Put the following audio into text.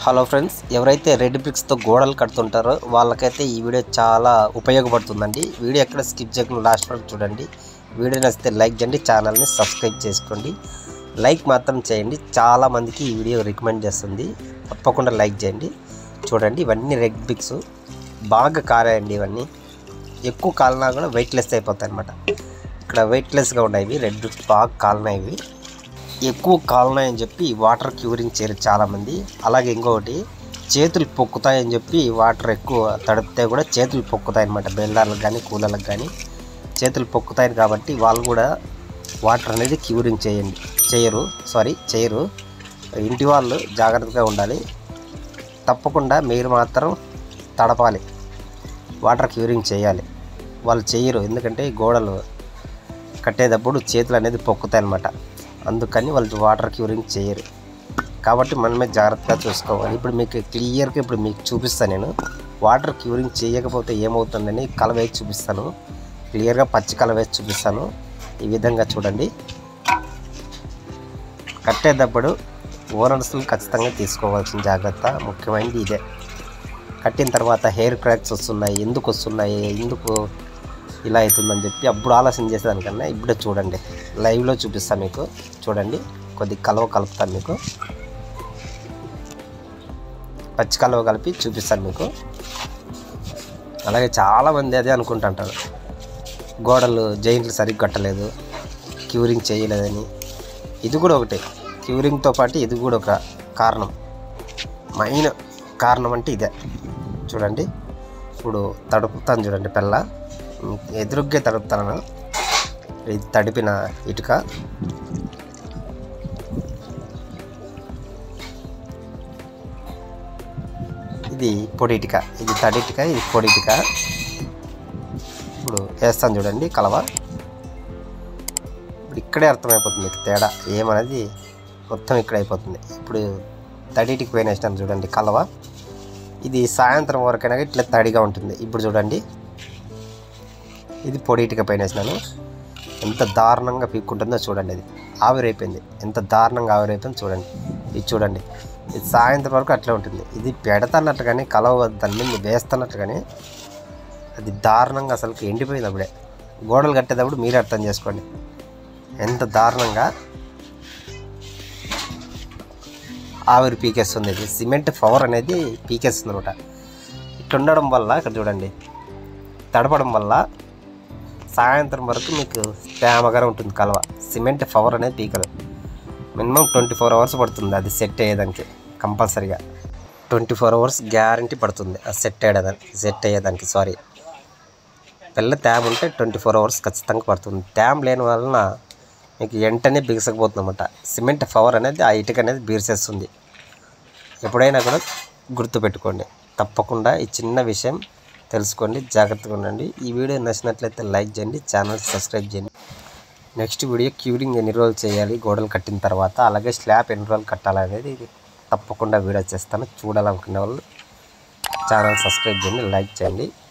hello friends ఎవరైతే red బ్రిక్స్తో గోడలు కడుతుంటారో వాళ్ళకైతే ఈ వీడియో చాలా ఉపయోగపడుతుందండి వీడియో ఎక్కడ స్కిప్ చేయకుండా లాస్ట్ వరకు చూడండి వీడియో నచ్చితే లైక్ చేయండి ఛానల్ని సబ్స్క్రైబ్ చేసుకోండి లైక్ మాత్రం చేయండి చాలా మందికి ఈ వీడియో రికమెండ్ చేస్తుంది తప్పకుండా లైక్ చేయండి చూడండి ఇవన్నీ రెడ్ బ్రిక్స్ బాగా కారాయండి ఇవన్నీ ఎక్కువ కాలినా కూడా వెయిట్లెస్ అయిపోతాయి అనమాట ఇక్కడ వెయిట్లెస్గా ఉన్నాయి ఇవి రెడ్ బ్రిక్స్ బాగా కాలినాయి ఇవి ఎక్కువ కాలున్నాయని చెప్పి వాటర్ క్యూరింగ్ చేయరు చాలామంది అలాగే ఇంకొకటి చేతులు పొక్కుతాయని చెప్పి వాటర్ ఎక్కువ తడిపితే కూడా చేతులు పొక్కుతాయి అనమాట బెల్లార్లకు కానీ కూలర్లకు కానీ చేతులు పొక్కుతాయి కాబట్టి వాళ్ళు కూడా వాటర్ అనేది క్యూరింగ్ చేయండి చేయరు సారీ చేయరు ఇంటి వాళ్ళు జాగ్రత్తగా ఉండాలి తప్పకుండా మీరు మాత్రం తడపాలి వాటర్ క్యూరింగ్ చేయాలి వాళ్ళు చేయరు ఎందుకంటే గోడలు కట్టేటప్పుడు చేతులు అనేది పొక్కుతాయి అనమాట అందుకని వాళ్ళు వాటర్ క్యూరింగ్ చేయరు కాబట్టి మనమే జాగ్రత్తగా చూసుకోవాలి ఇప్పుడు మీకు క్లియర్గా ఇప్పుడు మీకు చూపిస్తాను నేను వాటర్ క్యూరింగ్ చేయకపోతే ఏమవుతుందని కలర్ వేసి చూపిస్తాను క్లియర్గా పచ్చి కలర్ వేసి చూపిస్తాను ఈ విధంగా చూడండి కట్టేటప్పుడు ఓనర్స్ని ఖచ్చితంగా తీసుకోవాల్సిన జాగ్రత్త ముఖ్యమైనది ఇదే కట్టిన తర్వాత హెయిర్ క్రాక్స్ వస్తున్నాయి ఎందుకు వస్తున్నాయి ఎందుకు ఇలా అవుతుందని చెప్పి అప్పుడు ఆలోచన చేసేదానికన్నా ఇప్పుడే చూడండి లైవ్లో చూపిస్తాను మీకు చూడండి కొద్ది కలవ కలుపుతాను మీకు పచ్చి కలవ కలిపి చూపిస్తాను మీకు అలాగే చాలామంది అదే అనుకుంటుంటారు గోడలు జైంట్లు సరిగ్గా కట్టలేదు క్యూరింగ్ చేయలేదని ఇది కూడా ఒకటే క్యూరింగ్తో పాటు ఇది కూడా ఒక కారణం మెయిన్ కారణం అంటే ఇదే చూడండి ఇప్పుడు తడుపుతాను చూడండి పెళ్ళ ఎదురుగ్గే తడుపుతాను ఇది తడిపిన ఇటుక ఇది పొడి ఇటుక ఇది తడి ఇటుక ఇది పొడి ఇటుక ఇప్పుడు వేస్తాను చూడండి కలవ ఇప్పుడు ఇక్కడే అర్థమైపోతుంది మీకు తేడా ఏమనేది మొత్తం ఇక్కడ అయిపోతుంది ఇప్పుడు తడి ఇటుక పైన వేసినాను చూడండి కలవ ఇది సాయంత్రం వరకైనా ఇట్లా తడిగా ఉంటుంది ఇప్పుడు చూడండి ఇది పొడి ఇటుక పైన వేసినాను ఎంత దారుణంగా పీక్కుంటుందో చూడండి అది ఆవిరైపోయింది ఎంత దారుణంగా ఆవిరైపోయింది చూడండి ఇది చూడండి ఇది సాయంత్రం వరకు అట్లే ఉంటుంది ఇది పెడతన్నట్టు కానీ కలవ దాని మీద వేస్తున్నట్టు కానీ అది దారుణంగా అసలుకి ఎండిపోయింది అప్పుడే గోడలు కట్టేటప్పుడు మీరు అర్థం చేసుకోండి ఎంత దారుణంగా ఆవిరి పీకేస్తుంది ఇది సిమెంట్ పవర్ అనేది పీకేస్తుంది అనమాట ఇట్లా ఉండడం వల్ల ఇక్కడ చూడండి తడపడం వల్ల సాయంత్రం వరకు మీకు తేమగానే ఉంటుంది కలవ సిమెంట్ పవర్ అనేది పీకదు మినిమం ట్వంటీ ఫోర్ అవర్స్ పడుతుంది అది సెట్ అయ్యేదానికి కంపల్సరీగా ట్వంటీ ఫోర్ అవర్స్ గ్యారంటీ పడుతుంది అది సెట్ అయ్యేదానికి సెట్ అయ్యేదానికి సారీ పిల్ల తేమ ఉంటే ట్వంటీ ఫోర్ అవర్స్ ఖచ్చితంగా పడుతుంది తేమ లేని వలన మీకు వెంటనే బిగసకపోతుంది అనమాట సిమెంట్ పవర్ అనేది ఆ ఇటుక అనేది బీర్చేస్తుంది ఎప్పుడైనా కూడా గుర్తుపెట్టుకోండి తప్పకుండా ఈ చిన్న విషయం తెలుసుకోండి జాగ్రత్తగా ఉండండి ఈ వీడియో నచ్చినట్లయితే లైక్ చేయండి ఛానల్ సబ్స్క్రైబ్ చేయండి నెక్స్ట్ వీడియో క్యూరింగ్ ఎన్ని రోజులు చేయాలి గోడలు కట్టిన తర్వాత అలాగే స్లాబ్ ఎన్ని రోజులు కట్టాలనేది ఇది తప్పకుండా వీడియో చేస్తాను చూడాలనుకునే వాళ్ళు ఛానల్ సబ్స్క్రైబ్ చేయండి లైక్ చేయండి